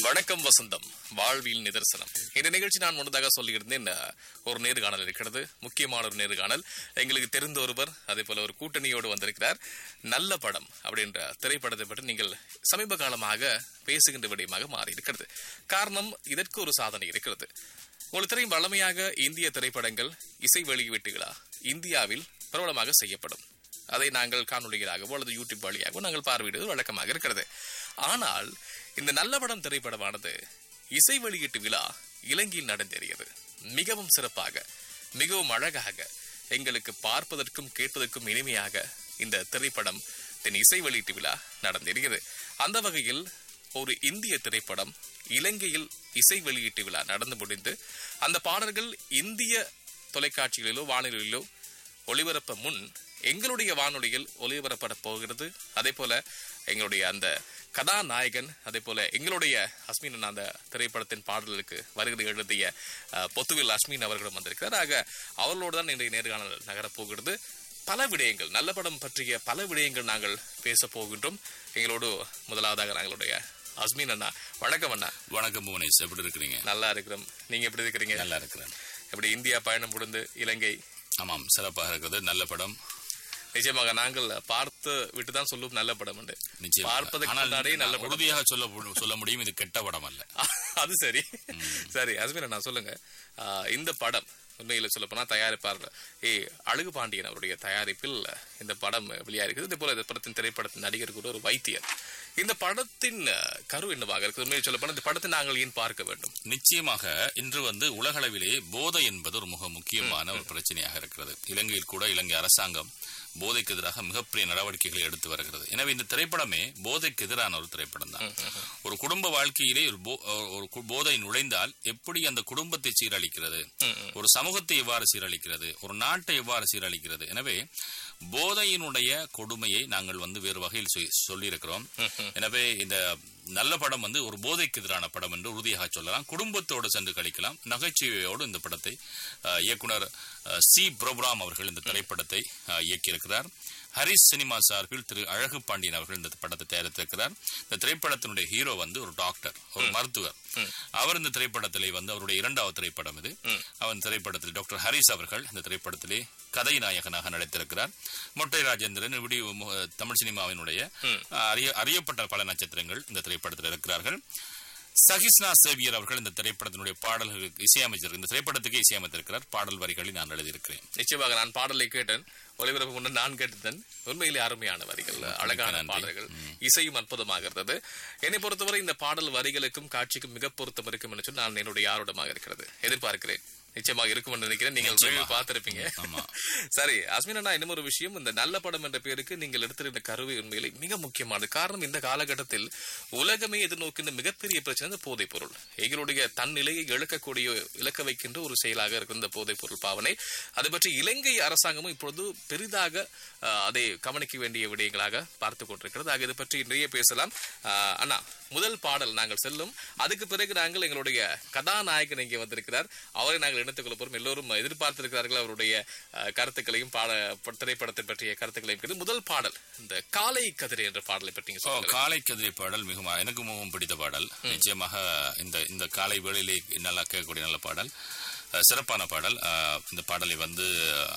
வணக்கம் வசந்தம் வாழ்வியல் நிதர்சனம் இந்த நிகழ்ச்சி நான் முன்னதாக சொல்லியிருந்தேன் அஹ், ஒரு நேர்காணல் இருக்கிறது முக்கியமான ஒரு நேர்காணல் எங்களுக்கு தெரிந்த ஒருவர் அதே போல ஒரு கூட்டணியோடு வந்திருக்கிறார் நல்ல படம் அப்படின்ற திரைப்படத்தை பற்றி நீங்கள் சமீப காலமாக பேசுகின்ற விடயமாக மாறி இருக்கிறது காரணம் இதற்கு ஒரு சாதனை இருக்கிறது உங்களுக்கு தெரியும் வழமையாக இந்திய திரைப்படங்கள் இசை வெளியீட்டுகளா இந்தியாவில் பிரபலமாக செய்யப்படும் அதை நாங்கள் காணொலிகளாகவோ அல்லது யூடியூப் வழியாகவோ நாங்கள் பார்வையிடுவது வழக்கமாக இருக்கிறது ஆனால் இந்த நல்ல படம் திரைப்படமானது இசை வெளியீட்டு விழா இலங்கையில் நடந்தேறியது மிகவும் சிறப்பாக மிகவும் அழகாக எங்களுக்கு பார்ப்பதற்கும் கேட்பதற்கும் இனிமையாக இந்த திரைப்படம் தென் இசை வெளியீட்டு விழா நடந்தேறியது அந்த வகையில் ஒரு இந்திய திரைப்படம் இலங்கையில் இசை வெளியீட்டு விழா நடந்து முடிந்து அந்த பாடல்கள் இந்திய தொலைக்காட்சிகளிலோ வானொலியிலோ ஒளிபரப்ப முன் எங்களுடைய வானொலியில் ஒளிபரப்பட போகிறது அதே போல எங்களுடைய அந்த கதாநாயகன் அதே போல எங்களுடைய அஸ்மின் அந்த திரைப்படத்தின் பாடலுக்கு வருகை எழுதிய அஹ், பொத்துவில் அஸ்மின் அவர்களும் வந்திருக்கிறார் ஆக அவர்களோடு தான் இன்றைய நேர்காணல் நகரப் போகிறது பல விடயங்கள் நல்ல படம் பற்றிய பல விடயங்கள் நாங்கள் பேச போகின்றோம் எங்களோடு முதலாவதாக நாங்களுடைய அஸ்மின் அண்ணா வணக்கம் அண்ணா வணக்கம் புவனேஷ் எப்படி இருக்கிறீங்க நல்லா இருக்கிறோம் நீங்க எப்படி இருக்கிறீங்க நல்லா இருக்கிறேன் எப்படி இந்தியா பயணம் முடிந்து இலங்கை ஆமாம் சிறப்பாக இருக்கிறது நல்ல படம் நிச்சயமாக நாங்கள் பார்த்து விட்டு தான் சொல்லும் நல்ல படம் உண்டு நிச்சயம் பார்ப்பதற்கு ஆனால் முன்னாடியே நல்ல நான் படம் உறுதியாக சொல்ல சொல்ல முடியும் இது கெட்ட படம் அல்ல அது சரி சரி அஸ்மினா நான் சொல்லுங்க ஆஹ், இந்த படம் உண்மையில சொல்ல போனா தயாரிப்பாளர் ஏ அழகு பாண்டியன் அவருடைய தயாரிப்பில் இந்த படம் வெளியாகிறது இதே போல இந்த படத்தின் திரைப்படத்தின் நடிகர் கூட ஒரு வைத்தியர் இந்த படத்தின் அஹ், கரு என்னவாக இருக்குது உண்மையில் சொல்ல போனா இந்த படத்தை நாங்கள் ஏன் பார்க்க வேண்டும் நிச்சயமாக இன்று வந்து உலகளவிலே போதை என்பது ஒரு மிக முக்கியமான ஒரு பிரச்சனையாக இருக்கிறது இலங்கையில் கூட இலங்கை அரசாங்கம் போதைக்கு எதிராக மிகப்பெரிய நடவடிக்கைகளை எடுத்து வருகிறது எனவே இந்த திரைப்படமே போதைக்கு எதிரான ஒரு திரைப்படம் தான் ஒரு குடும்ப வாழ்க்கையிலே ஒரு போ- ஒரு கு- போதை நுழைந்தால் எப்படி அந்த குடும்பத்தை சீரழிக்கிறது ஒரு சமூகத்தை எவ்வாறு சீரழிக்கிறது ஒரு நாட்டை எவ்வாறு சீரழிக்கிறது எனவே போதையினுடைய கொடுமையை நாங்கள் வந்து வேறு வகையில் சொ- சொல்லியிருக்கிறோம் எனவே இந்த நல்ல படம் வந்து ஒரு போதைக்கு எதிரான படம் என்று உறுதியாக சொல்லலாம் குடும்பத்தோடு சென்று கழிக்கலாம் நகைச்சுவையோடு இந்த படத்தை அஹ், இயக்குனர் அஹ், சி புரோகிராம் அவர்கள் இந்த திரைப்படத்தை அஹ், இயக்கியிருக்கிறார் ஹரிஸ் சினிமா சார்பில் திரு அழகு பாண்டியன் அவர்கள் இந்த படத்தை தயாரித்திருக்கிறார் இந்த திரைப்படத்தினுடைய ஹீரோ வந்து ஒரு டாக்டர் ஒரு மருத்துவர் அவர் இந்த திரைப்படத்திலே வந்து அவருடைய இரண்டாவது திரைப்படம் இது அவன் திரைப்படத்தில் டாக்டர் ஹரிஸ் அவர்கள் இந்த திரைப்படத்திலே கதை நாயகனாக நடித்திருக்கிறார் மொட்டை ராஜேந்திரன் இப்படி மு- தமிழ் சினிமாவினுடைய அறிய அறியப்பட்ட பல நட்சத்திரங்கள் இந்த திரைப்படத்தில் இருக்கிறார்கள் சகிஸ்னா சேவியர் அவர்கள் இந்த திரைப்படத்தினுடைய பாடல்களுக்கு இசையமைச்சிருக்கிறார் இந்த திரைப்படத்துக்கு இசையமைத்திருக்கிறார் பாடல் வரிகளை நான் எழுதியிருக்கிறேன் நிச்சயமாக நான் பாடலை கேட்டேன் ஒளிபரப்பு முன்னர் நான் கேட்டதன் உண்மையிலே அருமையான வரிகள் அழகான நன்றி. பாடல்கள் இசையும் அற்புதமாக இருந்தது என்னை பொறுத்தவரை இந்த பாடல் வரிகளுக்கும் காட்சிக்கும் மிக பொருத்தம் இருக்கும் என்று சொல்லி நான் என்னுடைய ஆரோடமாக இருக்கிறது எதிர்பார்க்கிறேன் நிச்சயமாக இருக்கும் என்று நினைக்கிறேன் நீங்கள் நிச்சயமாக. விரைவில் பார்த்திருப்பீங்க ஆமா. சரி அஸ்மின் அண்ணா இன்னும் ஒரு விஷயம் இந்த நல்ல படம் என்ற பேருக்கு நீங்கள் எடுத்திருந்த கருவி உண்மையிலே மிக முக்கியமானது காரணம் இந்த காலகட்டத்தில் உலகமே எதிர்நோக்கின்ற மிகப்பெரிய பிரச்சனை இந்த போதைப் பொருள் எங்களுடைய தன் நிலையை இழக்கக்கூடிய இழக்க வைக்கின்ற ஒரு செயலாக இருக்கிற இந்த போதைப் பொருள் பாவனை அது பற்றி இலங்கை அரசாங்கமும் இப்பொழுது பெரிதாக அஹ், அதை கவனிக்க வேண்டிய விடயங்களாக பார்த்து கொண்டிருக்கிறது ஆக இது பற்றி நிறைய பேசலாம் அஹ், அண்ணா முதல் பாடல் நாங்கள் செல்லும் அதுக்கு பிறகு நாங்கள் எங்களுடைய கதாநாயகன் இங்கே வந்திருக்கிறார் அவரை நாங்கள் இணைத்துக் கொள்ள போறோம் எல்லோரும் எதிர்பார்த்திருக்கிறார்கள் அவருடைய அஹ், கருத்துக்களையும் பாட ப- திரைப்படத்தை பற்றிய கருத்துக்களையும் கேட்டு முதல் பாடல் இந்த காலை கதிரை என்ற பாடலை பற்றி நீங்க ஓ சொல்லுங்க காலை கதிரை பாடல் மிகவும் எனக்கு மிகவும் பிடித்த பாடல் நிச்சயமாக இந்த இந்த காலை வேளையிலே நல்லா கேட்கக்கூடிய நல்ல பாடல் அஹ், சிறப்பான பாடல் அஹ், இந்த பாடலை வந்து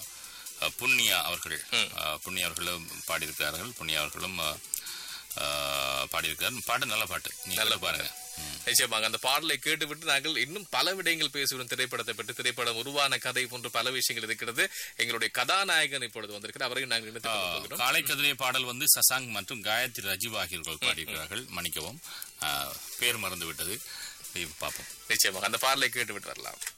அஹ், புண்ணியா அவர்கள் அஹ், புண்ணியா அவர்களும் பாடியிருக்கிறார்கள் புண்ணியா அவர்களும் அஹ், அஹ், பாடியிருக்கிறார் பாட்டு நல்ல பாட்டு நீங்க நல்ல பாருங்க நிச்சயமாக அந்த பாடலை கேட்டுவிட்டு நாங்கள் இன்னும் பல விடயங்கள் பேசுகிறோம் திரைப்படத்தை பற்றி திரைப்படம் உருவான கதை போன்ற பல விஷயங்கள் இருக்கிறது எங்களுடைய கதாநாயகன் இப்பொழுது வந்திருக்கிறார் அவரையும் நாங்கள் இணைத்துக் கொள்ள போகிறோம் காலை கதிரை பாடல் வந்து சசாங் மற்றும் காயத்ரி ரஜீவ் ஆகியோர்கள் பாடியிருக்கிறார்கள் மன்னிக்கவும் அஹ், பேர் மறந்து விட்டது இப்ப பார்ப்போம் நிச்சயமாக அந்த பாடலை கேட்டு விட்டு வரலாம்